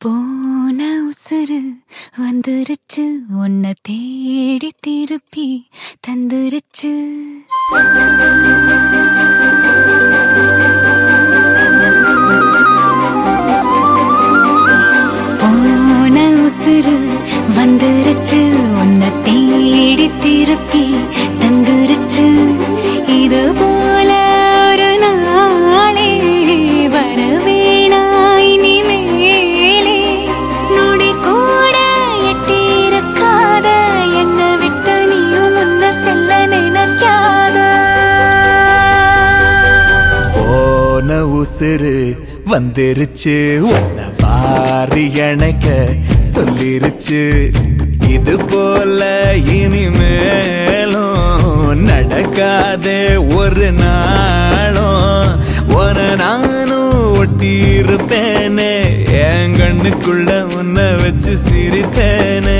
போன உசுறு வந்துருச்சு உன்னை தேடி திருப்பி தந்துருச்சு போன உசுறு வந்துருச்சு உன்னை தேடி திருப்பி தந்துருச்சு இது போல ஒரு நாளே வர வேணாய் இனிமேலே நொடி கூட எட்டியிருக்காத என்னை விட்டு நீயும் முன்ன செல்ல நினைக்காத போன உசுறு வந்துருச்சு உன்னை வாரி அணைக்க சொல்லிருச்சு இது போல இனிமேலும் நடக்காதே ஒரு நாளும் உன நானும் ஒட்டி இருப்பேனே என் கண்ணுக்குள்ள உன்னை வச்சு சிரிப்பேனே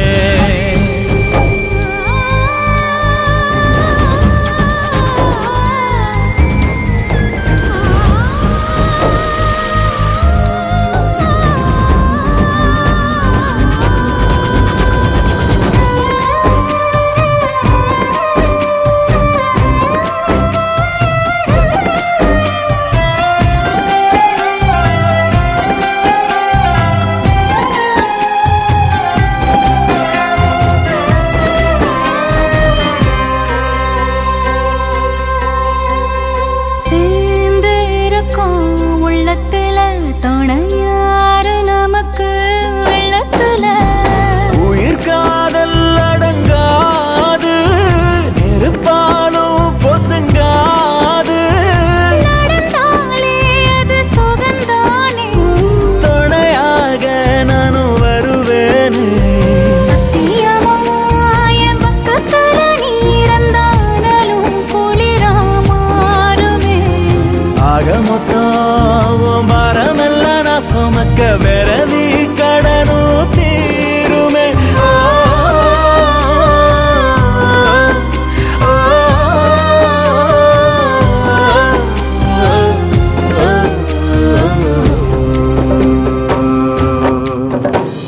சேர்ந்து இருக்கும் உள்ளத்துல துணையாரு நமக்கு வெள்ளத்துல உயிர் காதல் அடங்காது நெருப்பாலும் பொசுங்காது நடந்தாலே அது சுகந்தானே துணையாக நானும் வருவேனே சத்தியமா என் பக்கத்துல நீ இருந்தாலும் குளிரா மாறுமே ஆக மொத்தம் உன் பாரமெல்லாம் நான் சுமக்க விரதி கடனும் தீருமே ஓ, ஓ, ஓ, ஓ.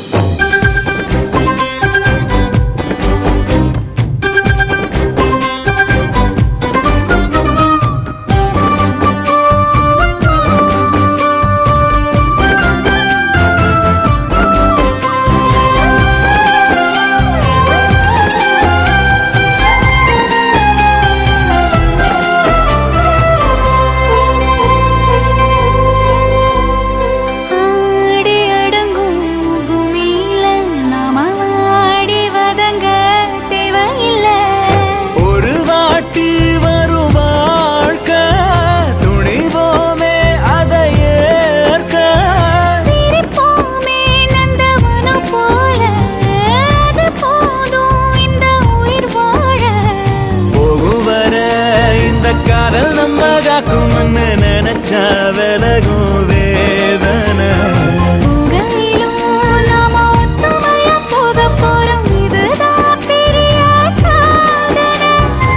ஆடி அடங்கும் பூமியில நாம வாடி வதங்க தேவையில்லை ஒரு வாட்டி வரும் வாழ்க்கை துணிவோமே அதை ஏற்க சிரிப்போமே நந்தவனம் போல அது போதும் இந்த உயிர் வாழ போகும் வர இந்த காதல் நம்ம காக்கும்னு நினைச்சா விலகும் வேதனை உங்களிலும் நாம ஒத்துமையா போக போறோம் இதுதான் பெரிய சாதனை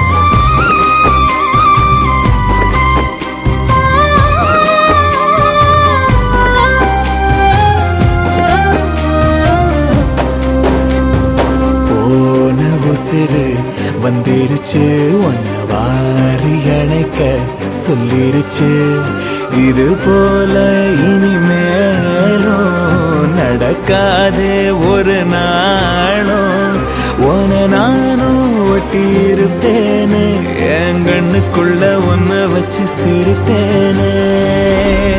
போன உசிறு வந்துருச்சு உன்னை வாரி அணைக்க சொல்லிருச்சு இது போல இனிமேலும் நடக்காதே ஒரு நாளும் உன நானும் ஒட்டி இருப்பேனே என் கண்ணுக்குள்ள உன்னை வச்சு சிரிப்பேனே